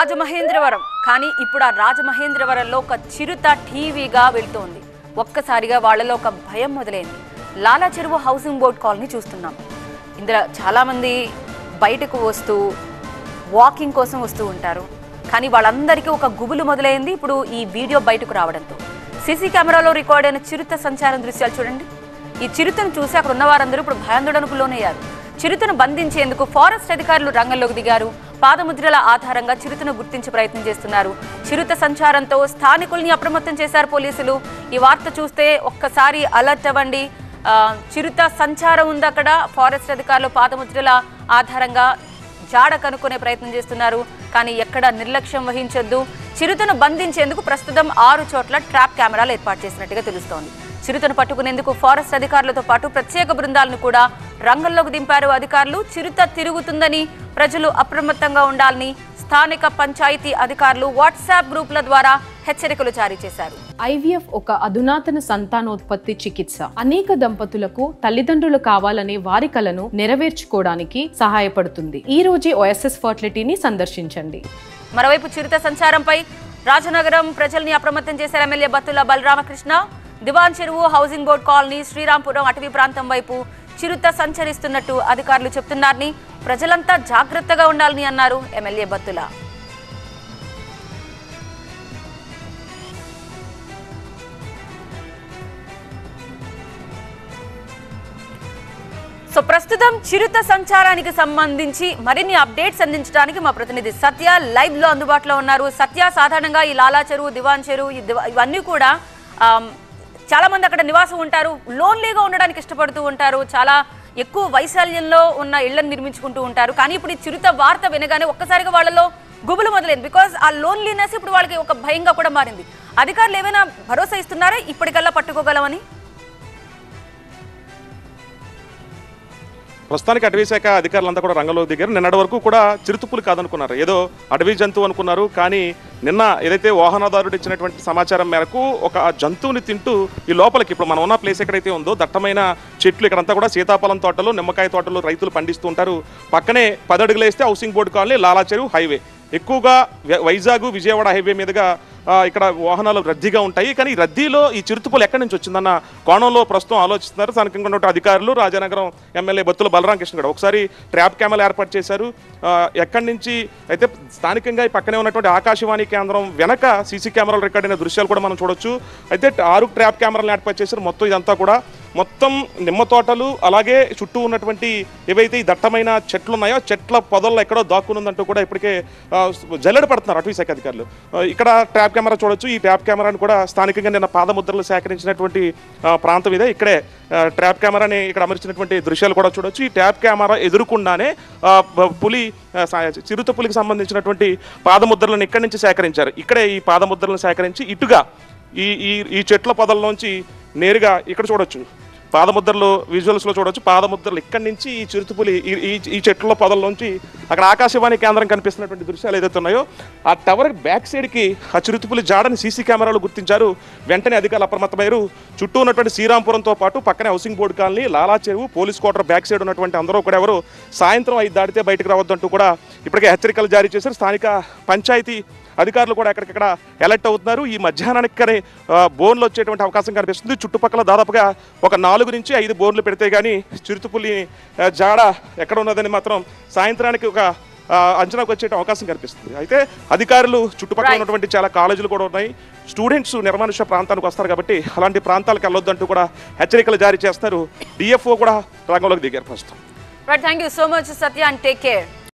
రాజమహేంద్రవరం కానీ ఇప్పుడు ఆ రాజమహేంద్రవరంలో ఒక చిరుత టీవీగా వెళ్తోంది ఒక్కసారిగా వాళ్ళలో ఒక భయం మొదలైంది లాలా చెరువు హౌసింగ్ బోర్డ్ కాలనీ చూస్తున్నాం ఇందులో చాలామంది బయటకు వస్తూ వాకింగ్ కోసం వస్తూ ఉంటారు కానీ వాళ్ళందరికీ ఒక గుబులు మొదలైంది ఇప్పుడు ఈ వీడియో బయటకు రావడంతో సీసీ కెమెరాలో రికార్డ్ అయిన చిరుత సంచారం దృశ్యాలు చూడండి ఈ చిరుతను చూసి అక్కడ ఉన్న వారందరూ ఇప్పుడు భయాందోళనకు లోనయ్యారు చిరుతను బంధించేందుకు ఫారెస్ట్ అధికారులు రంగంలోకి దిగారు పాదముద్రల ఆధారంగా చిరుతను గుర్తించే ప్రయత్నం చేస్తున్నారు చిరుత సంచారంతో స్థానికుల్ని అప్రమత్తం చేశారు పోలీసులు ఈ వార్త చూస్తే ఒక్కసారి అలర్ట్ అవ్వండి ఆ, చిరుత సంచారం ఉంది అక్కడ ఫారెస్ట్ అధికారులు పాదముద్రల ఆధారంగా జాడ కనుక్కునే ప్రయత్నం చేస్తున్నారు కానీ ఎక్కడ నిర్లక్ష్యం వహించొద్దు చిరుతను బంధించేందుకు ప్రస్తుతం ఆరు చోట్ల ట్రాప్ కెమెరాలు ఏర్పాటు చేసినట్టుగా తెలుస్తోంది చిరుతను పట్టుకునేందుకు ఫారెస్ట్ అధికారులతో పాటు ప్రత్యేక బృందాలను కూడా రంగంలోకి దింపారు అధికారులు చిరుత తిరుగుతుందని ప్రజలు అప్రమత్తంగా ఉండాలని స్థానిక పంచాయతీ అధికారులు వాట్సాప్ గ్రూపుల ద్వారా హెచ్చరికలు జారీ చేశారు ఐవీఎఫ్ ఒక అధునాతన సంతానోత్పత్తి చికిత్స అనేక దంపతులకు తల్లిదండ్రులు కావాలనే వారి కలను నెరవేర్చుకోవడానికి సహాయపడుతుంది ఈ రోజే ఓఎస్ఎస్ ఫర్టిలిటీని సందర్శించండి మరోవైపు చిరుత సంచారంపై రాజనగరం ప్రజల్ని అప్రమత్తం చేశారు ఎమ్మెల్యే బత్తుల బలరామకృష్ణ దివాన్ చెరువు హౌసింగ్ బోర్డ్ కాలనీ శ్రీరాంపురం అటవీ ప్రాంతం వైపు చిరుత సంచరిస్తున్నట్టు అధికారులు చెప్తున్నారని ప్రజలంతా జాగ్రత్తగా ఉండాలని అన్నారు ఎమ్మెల్యే బత్తుల సో ప్రస్తుతం చిరుత సంచారానికి సంబంధించి మరిన్ని అప్డేట్స్ అందించడానికి మా ప్రతినిధి సత్య లైవ్ లో అందుబాటులో ఉన్నారు సత్య సాధారణంగా ఈ లాలా చెరువు దివాన్ చెరువు ఈ దివా- ఇవన్నీ కూడా ఆమ్, చాలా మంది అక్కడ నివాసం ఉంటారు లోన్లీగా ఉండడానికి ఇష్టపడుతూ ఉంటారు చాలా ఎక్కువ వైశాల్యంలో ఉన్న ఇళ్లను నిర్మించుకుంటూ ఉంటారు కానీ ఇప్పుడు ఈ చిరుత వార్త వినగానే ఒక్కసారిగా వాళ్ళలో గుబులు మొదలైంది బికాజ్ ఆ లోన్లీనెస్ ఇప్పుడు వాళ్ళకి ఒక భయంగా కూడా మారింది అధికారులు ఏమైనా భరోసా ఇస్తున్నారా ఇప్పటికల్లా పట్టుకోగలమని ప్రస్తుతానికి అటవీ శాఖ అధికారులంతా కూడా రంగంలోకి దిగారు నిన్నటి వరకు కూడా చిరుతుపులు కాదనుకున్నారు ఏదో అటవీ జంతువు అనుకున్నారు కానీ నిన్న ఏదైతే వాహనదారుడు ఇచ్చినటువంటి సమాచారం మేరకు ఒక ఆ జంతువుని తింటూ ఈ లోపలికి ఇప్పుడు మనం ఉన్న ప్లేస్ ఎక్కడైతే ఉందో దట్టమైన చెట్లు ఇక్కడంతా కూడా సీతాఫలం తోటలు నిమ్మకాయ తోటలు రైతులు పండిస్తూ ఉంటారు పక్కనే పది అడుగులు వేస్తే housing board colony Lalacheruvu highway ఎక్కువగా వై- వైజాగ్ విజయవాడ హైవే మీదుగా ఆ, ఇక్కడ వాహనాలు రద్దీగా ఉంటాయి కానీ ఈ రద్దీలో ఈ చిరుతుపులు ఎక్కడి నుంచి వచ్చిందన్న కోణంలో ప్రస్తుతం ఆలోచిస్తున్నారు స్థానికంగా ఉన్న అధికారులు రాజానగరం ఎమ్మెల్యే బత్తుల బలరాం కృష్ణ గారు ఒకసారి ట్రాప్ కెమెరాలు ఏర్పాటు చేశారు ఆ, ఎక్కడి నుంచి అయితే స్థానికంగా ఈ పక్కనే ఉన్నటువంటి ఆకాశవాణి కేంద్రం వెనక సీసీ కెమెరాలు రికార్డ్ అయిన దృశ్యాలు కూడా మనం చూడొచ్చు అయితే ఆరు ట్రాప్ కెమెరాలు ఏర్పాటు చేశారు మొత్తం ఇదంతా కూడా మొత్తం నిమ్మ తోటలు అలాగే చుట్టూ ఉన్నటువంటి ఏవైతే ఈ దట్టమైన చెట్లు ఉన్నాయో చెట్ల పొదల్లో ఎక్కడో దాక్కునుందంటూ కూడా ఇప్పటికే ఆ, జల్లెడ పడుతున్నారు అటవీ శాఖ అధికారులు ఆ, ఇక్కడ ట్రాప్ కెమెరా చూడొచ్చు ఈ ట్రాప్ కెమెరాను కూడా స్థానికంగా నిన్న పాదముద్రలు సేకరించినటువంటి ఆ, ప్రాంతం ఇదే ఇక్కడే ఆ, ట్రాప్ కెమెరాని ఇక్కడ అమర్చినటువంటి దృశ్యాలు కూడా చూడొచ్చు ఈ ట్రాప్ కెమెరా ఎదురుకుండానే ఆ, బ- పులి ఆ, సా- చిరుత పులికి సంబంధించినటువంటి పాదముద్రలను ఇక్కడి నుంచి సేకరించారు ఇక్కడే ఈ పాదముద్రలను సేకరించి ఇటుగా ఈ ఈ ఈ చెట్ల పొదల్లోంచి నేరుగా ఇక్కడ చూడొచ్చు పాదముద్రలు విజువల్స్లో చూడొచ్చు పాదముద్రలు ఇక్కడి నుంచి ఈ చిరుతుపులి ఈ- ఈ ఈ చెట్ల పొదల్లోంచి అక్కడ ఆకాశవాణి కేంద్రం కనిపిస్తున్నటువంటి దృశ్యాలు ఏదైతే ఉన్నాయో ఆ టవర్ బ్యాక్ సైడ్కి ఆ చిరుతుపులి జాడని సీసీ కెమెరాలు గుర్తించారు వెంటనే అధికారులు అప్రమత్తమయ్యారు చుట్టూ ఉన్నటువంటి శ్రీరాంపురంతో పాటు పక్కనే హౌసింగ్ బోర్డు కాలనీ లాలా చెరువు పోలీస్ క్వార్టర్ బ్యాక్ సైడ్ ఉన్నటువంటి అందరూ కూడా ఎవరు సాయంత్రం ఐదు దాటితే బయటకు రావద్దంటూ కూడా ఇప్పటికే హెచ్చరికలు జారీ చేశారు స్థానిక పంచాయతీ అధికారులు కూడా ఎక్కడికక్కడ అలర్ట్ అవుతున్నారు ఈ మధ్యాహ్నానికి కానీ బోన్లు వచ్చేటువంటి అవకాశం కనిపిస్తుంది చుట్టుపక్కల దాదాపుగా ఒక నాలుగు నుంచి ఐదు బోన్లు పెడితే కానీ చిరుతుపులి ఆ, జాడ ఎక్కడ ఉన్నదని మాత్రం సాయంత్రానికి ఒక ఆ, అంచనాకు వచ్చే అవకాశం కనిపిస్తుంది అయితే అధికారులు చుట్టుపక్కల Right. ఉన్నటువంటి చాలా కాలేజీలు కూడా ఉన్నాయి స్టూడెంట్స్ నిర్మానుష్య ప్రాంతానికి వస్తారు కాబట్టి అలాంటి ప్రాంతాలకు వెళ్ళొద్దంటూ కూడా హెచ్చరికలు జారీ చేస్తారు డిఎఫ్ఓ కూడా రంగంలోకి దిగారు ప్రస్తుతం right thank you so much Satya and take care